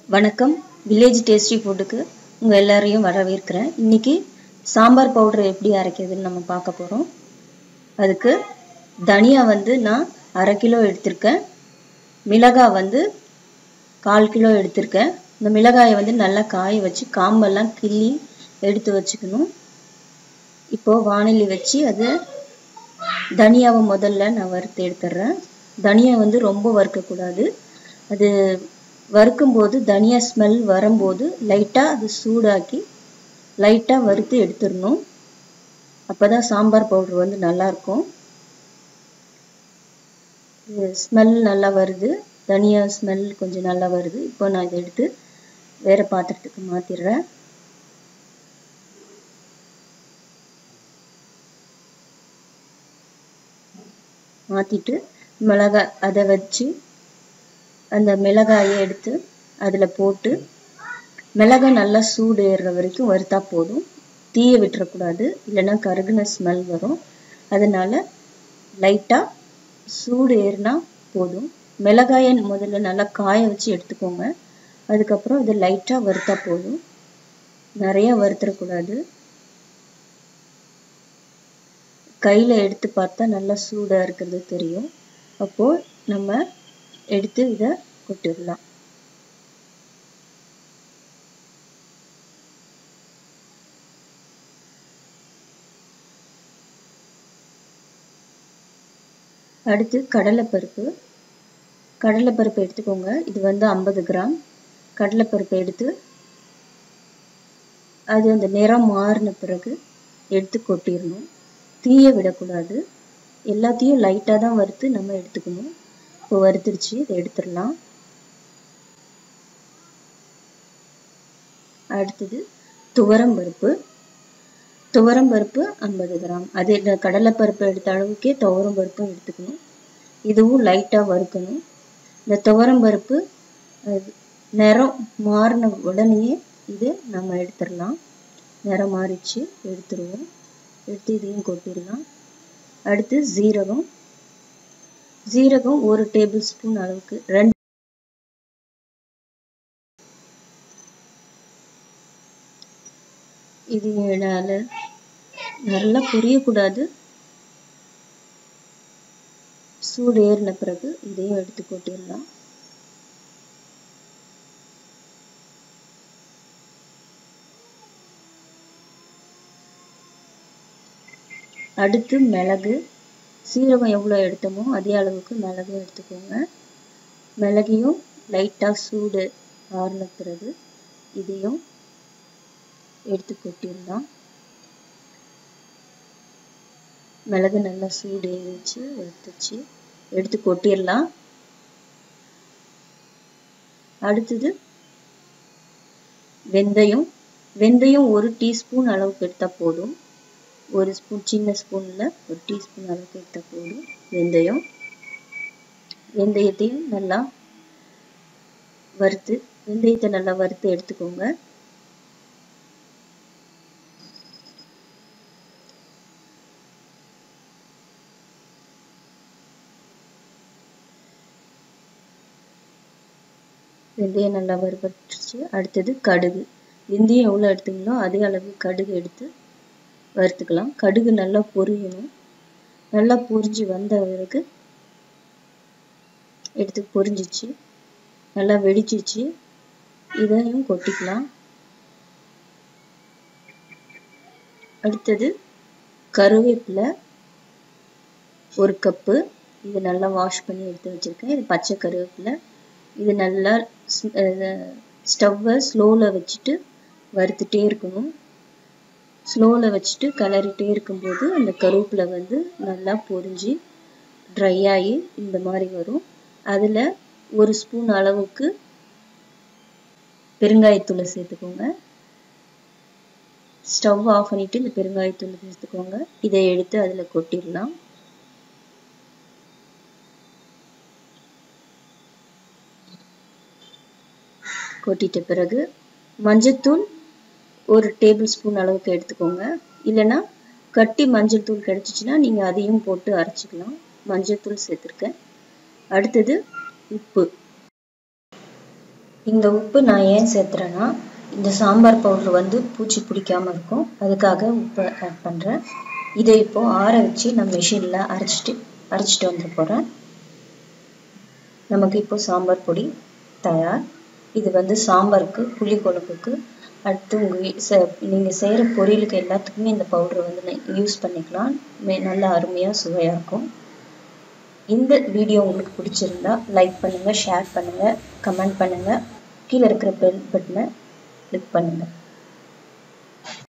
வணக்கம் village tasty ஃபுட்டுக்கு உங்கள் எல்லாரையும் வரவேற்கிறேன் இன்னைக்கு சாம்பார் பவுடர் எப்படி அரைக்கிறதுன்னு நம்ம பார்க்க போகிறோம் அதுக்கு தனியா வந்து நான் அரை கிலோ எடுத்திருக்கேன் மிளகாய் வந்து கால் கிலோ எடுத்திருக்கேன் இந்த மிளகாயை வந்து நல்லா காய வச்சு காம்பெல்லாம் கிள்ளி எடுத்து வச்சுக்கணும் இப்போது வானிலை வச்சு அது தனியாவை முதல்ல நான் வறுத்து எடுத்துடுறேன் தனியா வந்து ரொம்ப வறுக்கக்கூடாது அது வறுக்கும்போது தனியா ஸ்மெல் வரும்போது லைட்டாக அது சூடாக்கி லைட்டாக வறுத்து எடுத்துடணும் அப்போ தான் சாம்பார் பவுடர் வந்து நல்லாயிருக்கும் ஸ்மெல் நல்லா வருது தனியா ஸ்மெல் கொஞ்சம் நல்லா வருது இப்போ நான் இதை எடுத்து வேறு பாத்திரத்துக்கு மாற்றிடுறேன் மாற்றிட்டு மிளகாய் அதை வச்சு அந்த மிளகாயை எடுத்து அதில் போட்டு மிளகாய் நல்லா சூடு ஏறுற வரைக்கும் வறுத்தா போதும் தீய விட்டுறக்கூடாது இல்லைன்னா கருகுன ஸ்மெல் வரும் அதனால லைட்டாக சூடு ஏறினா போதும் மிளகாயை முதல்ல நல்லா காய வச்சு எடுத்துக்கோங்க அதுக்கப்புறம் இதை லைட்டாக வறுத்தா போதும் நிறைய வறுத்துடக்கூடாது கையில் எடுத்து பார்த்தா நல்லா சூடாக இருக்கிறது தெரியும் அப்போது நம்ம எடுத்து இதை கொட்டிடலாம் அடுத்து கடலைப்பருப்பு கடலைப்பருப்பு எடுத்துக்கோங்க இது வந்து ஐம்பது கிராம் கடலைப்பருப்பு எடுத்து அது அந்த நிறம் மாறின பிறகு எடுத்து கொட்டிடணும் தீய விடக்கூடாது எல்லாத்தையும் லைட்டாக தான் வறுத்து நம்ம எடுத்துக்கணும் இப்போ வறுத்துருச்சு இதை எடுத்துடலாம் அடுத்தது துவரம் பருப்பு துவரம் பருப்பு ஐம்பது கிராம் அதே கடலைப்பருப்பு எடுத்த அளவுக்கே துவரம் பருப்பும் எடுத்துக்கணும் இதுவும் லைட்டாக வறுக்கணும் இந்த துவரம் பருப்பு நிறம் மாறின உடனேயே இது நம்ம எடுத்துடலாம் நிறம் மாறிச்சு எடுத்துருவோம் எடுத்து இதையும் கொட்டிடலாம் அடுத்து ஜீரகம் ஜீரகம் ஒரு டேபிள் ஸ்பூன் அளவுக்கு ரெண்டு இது நல்லா புரியக்கூடாது சூடு ஏறின பிறகு இதையும் எடுத்து கொட்டிடலாம் அடுத்து மிளகு சீரகம் எவ்வளோ எடுத்தோமோ அதே அளவுக்கு மிளகு எடுத்துக்கோங்க மிளகையும் லைட்டாக சூடு ஆறின பிறகு இதையும் எடுத்து கொட்டிடலாம் மிளகு நல்லா சூடு ஏறிச்சு எடுத்துச்சு எடுத்து கொட்டிடலாம் அடுத்தது வெந்தயம் வெந்தயம் ஒரு டீஸ்பூன் அளவுக்கு எடுத்தால் போதும் ஒரு ஸ்பூன் சின்ன ஸ்பூனில் ஒரு டீஸ்பூன் அளவுக்கு எடுத்தால் போதும் வெந்தயம் வெந்தயத்தையும் நல்லா வறுத்து வெந்தயத்தை நல்லா வறுத்து எடுத்துக்கோங்க வெந்தயம் நல்லா வறுபட்டுருச்சு அடுத்தது கடுகு வெந்தயம் எவ்வளோ எடுத்தீங்களோ அதே அளவு கடுகு எடுத்து வறுத்துக்கலாம் கடுகு நல்லா பொரியணும் நல்லா பொரிஞ்சு வந்த பிறகு எடுத்து பொரிஞ்சிச்சு நல்லா வெடிச்சிச்சு இதையும் கொட்டிக்கலாம் அடுத்தது கருவேப்பிலை ஒரு கப்பு இது நல்லா வாஷ் பண்ணி எடுத்து வச்சுருக்கேன் இது பச்சை கருவேப்பிலை இது நல்லா ஸ்டவ்வை ஸ்லோவில் வச்சுட்டு வறுத்துட்டே இருக்கணும் ஸ்லோவில் வச்சுட்டு கிளறிட்டே இருக்கும்போது அந்த கருவேப்பிலை வந்து நல்லா பொரிஞ்சு ட்ரை ஆகி இந்த மாதிரி வரும் அதில் ஒரு ஸ்பூன் அளவுக்கு பெருங்காயத்தூளை சேர்த்துக்கோங்க ஸ்டவ் ஆஃப் பண்ணிவிட்டு இந்த பெருங்காயத்தூளை சேர்த்துக்கோங்க இதை எடுத்து அதில் கொட்டிடலாம் கொட்டிட்ட பிறகு மஞ்சத்தூள் ஒரு டேபிள் ஸ்பூன் அளவுக்கு எடுத்துக்கோங்க இல்லைன்னா கட்டி மஞ்சள் தூள் கிடச்சிச்சின்னா நீங்கள் அதையும் போட்டு அரைச்சிக்கலாம் மஞ்சள் தூள் சேர்த்துருக்கேன் அடுத்தது உப்பு இந்த உப்பு நான் ஏன் சேர்த்துறேன்னா இந்த சாம்பார் பவுடர் வந்து பூச்சி பிடிக்காம இருக்கும் அதுக்காக உப்பு ஆட் பண்ணுறேன் இதை இப்போ ஆற வச்சு நான் மிஷினில் அரைச்சிட்டு அரைச்சிட்டு வந்துட போகிறேன் நமக்கு இப்போ சாம்பார் பொடி தயார் இது வந்து சாம்பாருக்கு புளி குழம்புக்கு அடுத்து உங்கள் நீங்கள் செய்கிற பொரியலுக்கு எல்லாத்துக்குமே இந்த பவுடர் வந்து யூஸ் பண்ணிக்கலாம் நல்லா அருமையாக சுவையாக இருக்கும் இந்த வீடியோ உங்களுக்கு பிடிச்சிருந்தா லைக் பண்ணுங்கள் ஷேர் பண்ணுங்கள் கமெண்ட் பண்ணுங்கள் கீழே இருக்கிற பெல் பட்டனை கிளிக் பண்ணுங்கள்